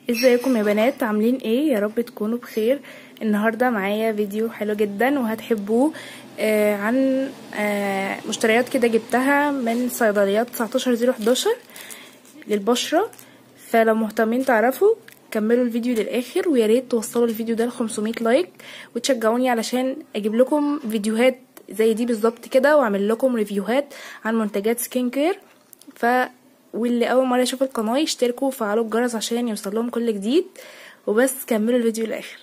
ازيكم يا بنات عاملين ايه يا رب تكونوا بخير النهارده معايا فيديو حلو جدا وهتحبوه آه عن آه مشتريات كده جبتها من صيدليات 19011 للبشره فلو مهتمين تعرفوا كملوا الفيديو للاخر ويا ريت توصلوا الفيديو ده ل 500 لايك وتشجعوني علشان اجيب لكم فيديوهات زي دي بالظبط كده واعمل لكم ريفيوهات عن منتجات سكين كير ف واللي اول مره يشوف القناه يشتركوا وفعلوا الجرس عشان يوصل لهم كل جديد وبس كملوا الفيديو للاخر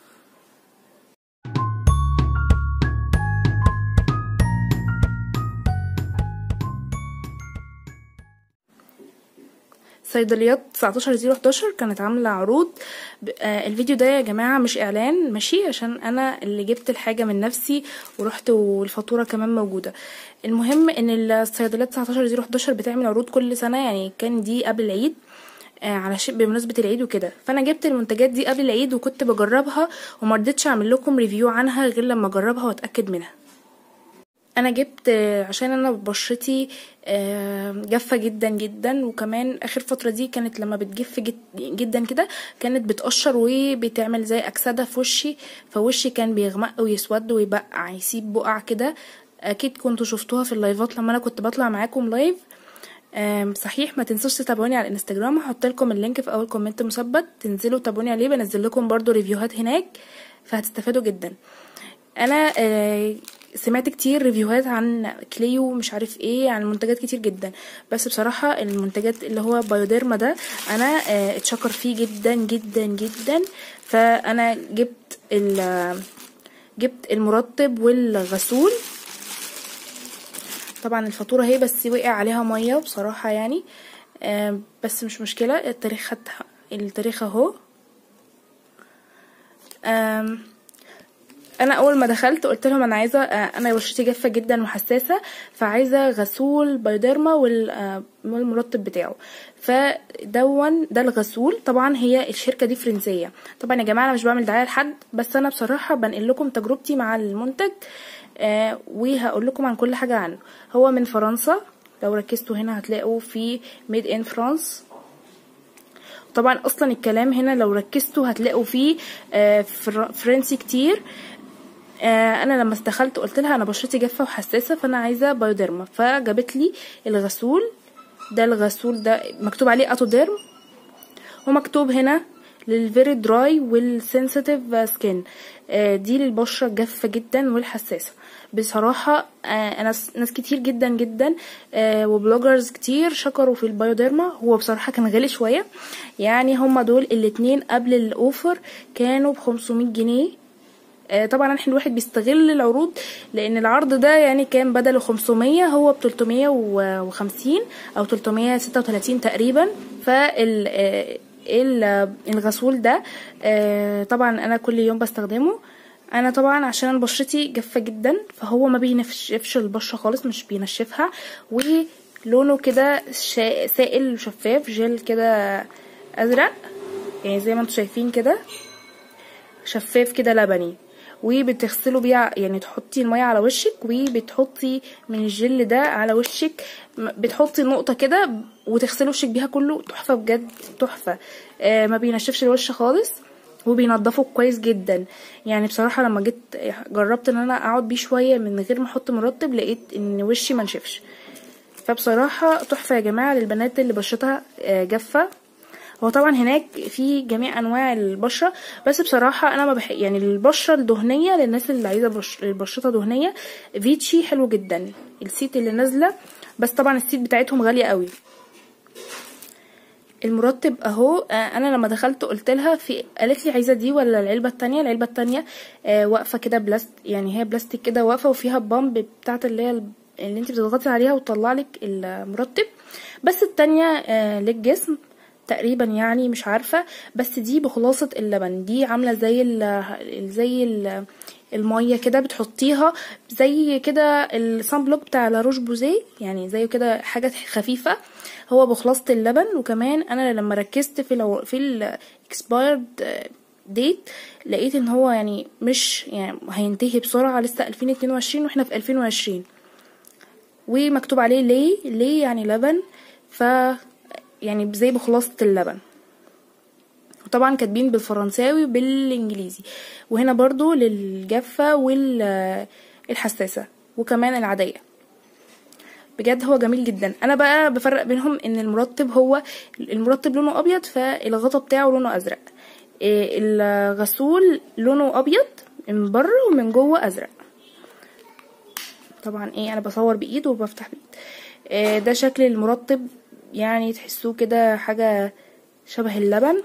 صيدليات 19011 كانت عامله عروض آه الفيديو ده يا جماعه مش اعلان ماشي عشان انا اللي جبت الحاجه من نفسي ورحت والفاتوره كمان موجوده المهم ان الصيدليات 19011 بتعمل عروض كل سنه يعني كان دي قبل العيد آه على شيء بمناسبه العيد وكده فانا جبت المنتجات دي قبل العيد وكنت بجربها وما رضيتش اعمل لكم ريفيو عنها غير لما اجربها واتاكد منها انا جبت عشان انا بشرتي جافه جدا جدا وكمان اخر فتره دي كانت لما بتجف جدا كده كانت بتقشر وبتعمل زي اكسده في وشي فوشي كان بيغمق ويسود ويبقع يسيب بقع كده اكيد كنتوا شفتوها في اللايفات لما انا كنت بطلع معاكم لايف صحيح ما تنسوش تتابعوني على الانستجرام هحط لكم اللينك في اول كومنت مثبت تنزلوا تابعوني عليه بنزل لكم برضو ريفيوهات هناك فهتستفادوا جدا انا سمعت كتير ريفيوهات عن كليو مش عارف ايه عن منتجات كتير جدا بس بصراحة المنتجات اللي هو بايوديرما ده انا اتشكر فيه جدا جدا جدا فانا جبت جبت المرطب والغسول طبعا الفاتورة هي بس وقع عليها مية بصراحة يعني بس مش مشكلة التاريخ خد التاريخ اهو انا اول ما دخلت قلت لهم انا عايزه انا بشرتي جافه جدا وحساسه فعايزه غسول بايوديرما والمرطب بتاعه فدون ده الغسول طبعا هي الشركه دي فرنسيه طبعا يا جماعه انا مش بعمل دعايه لحد بس انا بصراحه بنقل لكم تجربتي مع المنتج آه وهقول لكم عن كل حاجه عنه هو من فرنسا لو ركزتوا هنا هتلاقوا في ميد ان فرانس طبعا اصلا الكلام هنا لو ركزتوا هتلاقوا فيه آه فرنسي كتير آه انا لما دخلت قلت لها انا بشرتي جافه وحساسه فانا عايزه بايوديرما فجابت لي الغسول ده الغسول ده مكتوب عليه اتوديرم ومكتوب هنا للفيري دراي والسنسيتيف سكين آه دي للبشره الجافه جدا والحساسه بصراحة آه أنا ناس كتير جدا جدا آه وبلوجرز كتير شكروا في البايوديرما هو بصراحة كان غالي شوية يعني هما دول الاتنين قبل الأوفر كانوا بخمسمية جنيه آه طبعا احنا الواحد بيستغل العروض لان العرض ده يعني كان بدل 500 هو ب 350 او 336 تقريبا فال الغسول ده طبعا انا كل يوم بستخدمه انا طبعا عشان بشرتي جافه جدا فهو ما بينشفش البشره خالص مش بينشفها ولونه كده سائل وشفاف جل كده ازرق يعني زي ما انتم شايفين كده شفاف كده لبني وبتغسلوا بيه يعني تحطي المية على وشك وبتحطي من الجل ده على وشك بتحطي نقطة كده وتغسلي وشك بيها كله تحفة بجد تحفة آه ما بينشفش الوش خالص وبينضفه كويس جدا يعني بصراحه لما جيت جربت ان انا اقعد بيه شويه من غير ما احط مرطب لقيت ان وشي منشفش فبصراحه تحفه يا جماعه للبنات اللي بشرتها جافه هو طبعا هناك في جميع انواع البشره بس بصراحه انا ما بح... يعني البشره الدهنيه للناس اللي عايزه بش... بشرتها دهنيه فيتشي حلو جدا السيت اللي نازله بس طبعا السيت بتاعتهم غاليه قوي المرطب اهو انا لما دخلت قلت لها في قالت لي عايزه دي ولا العلبه التانية العلبه التانية آه واقفه كده بلاست يعني هي بلاستيك كده واقفه وفيها بامب بتاعت اللي هي اللي انت بتضغطي عليها وتطلع لك المرطب بس التانية آه للجسم تقريبا يعني مش عارفه بس دي بخلاصه اللبن دي عامله زي ال زي ال الميه كده بتحطيها زي كده الصن بلوك بتاع لاروش بوزيه يعني زي كده حاجه خفيفه هو بخلاصه اللبن وكمان انا لما ركزت في لو في الاكسبايرد ديت لقيت ان هو يعني مش يعني هينتهي بسرعه لسه 2022 واحنا في 2020 ومكتوب عليه ليه ليه يعني لبن ف يعني زي بخلاصه اللبن طبعا كاتبين بالفرنساوي وبالانجليزي وهنا برضو للجافة والحساسة وكمان العادية بجد هو جميل جدا انا بقى بفرق بينهم ان المرطب هو المرطب لونه ابيض فالغطا بتاعه لونه ازرق إيه، الغسول لونه ابيض من بره ومن جوه ازرق طبعا ايه انا بصور بايد وبفتح بايد إيه، ده شكل المرطب يعني تحسوه كده حاجة شبه اللبن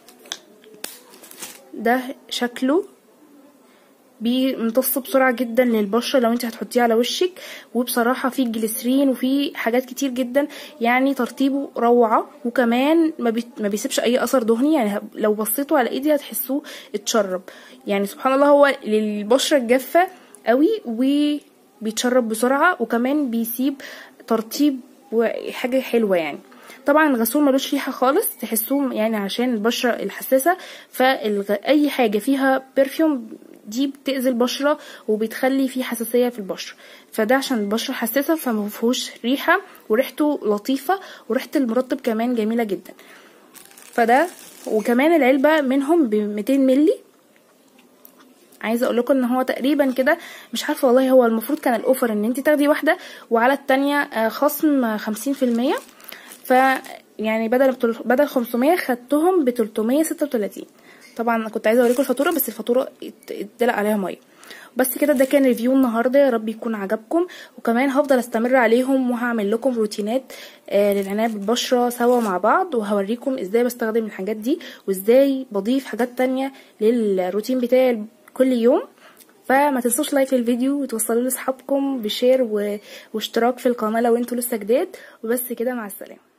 ده شكله بيمتص بسرعة جدا للبشرة لو انت هتحطيه على وشك وبصراحة فيه جليسرين وفيه حاجات كتير جدا يعني ترطيبه روعة وكمان ما, بي... ما بيسيبش اي اثر دهني يعني لو بصيتوا على ايدي هتحسوه اتشرب يعني سبحان الله هو للبشرة الجافة قوي وبيتشرب بسرعة وكمان بيسيب ترطيب وحاجة حلوة يعني طبعا الغسول ملوش ريحه خالص تحسوه يعني عشان البشره الحساسه فاي حاجه فيها برفيوم دي بتأذي البشرة وبتخلي في حساسية في البشرة فده عشان البشرة حساسة فما فيهوش ريحة وريحته لطيفة وريحة المرطب كمان جميلة جدا فده وكمان العلبة منهم ب 200 ملي عايزه اقول لكم ان هو تقريبا كده مش عارفه والله هو المفروض كان الاوفر ان انت تاخدي واحده وعلى التانية خصم 50% ف يعني بدل بدل 500 خدتهم ب 336 طبعا كنت عايزه اوريكم الفاتوره بس الفاتوره اتدلق عليها ميه بس كده ده كان ريفيو النهارده يا رب يكون عجبكم وكمان هفضل استمر عليهم وهعمل لكم روتينات آه للعنايه بالبشره سوا مع بعض وهوريكم ازاي بستخدم الحاجات دي وازاي بضيف حاجات تانية للروتين بتاعي كل يوم فما تنسوش لايك للفيديو وتوصلوا لاصحابكم بشير و... واشتراك في القناه لو انتوا لسه جداد وبس كده مع السلامه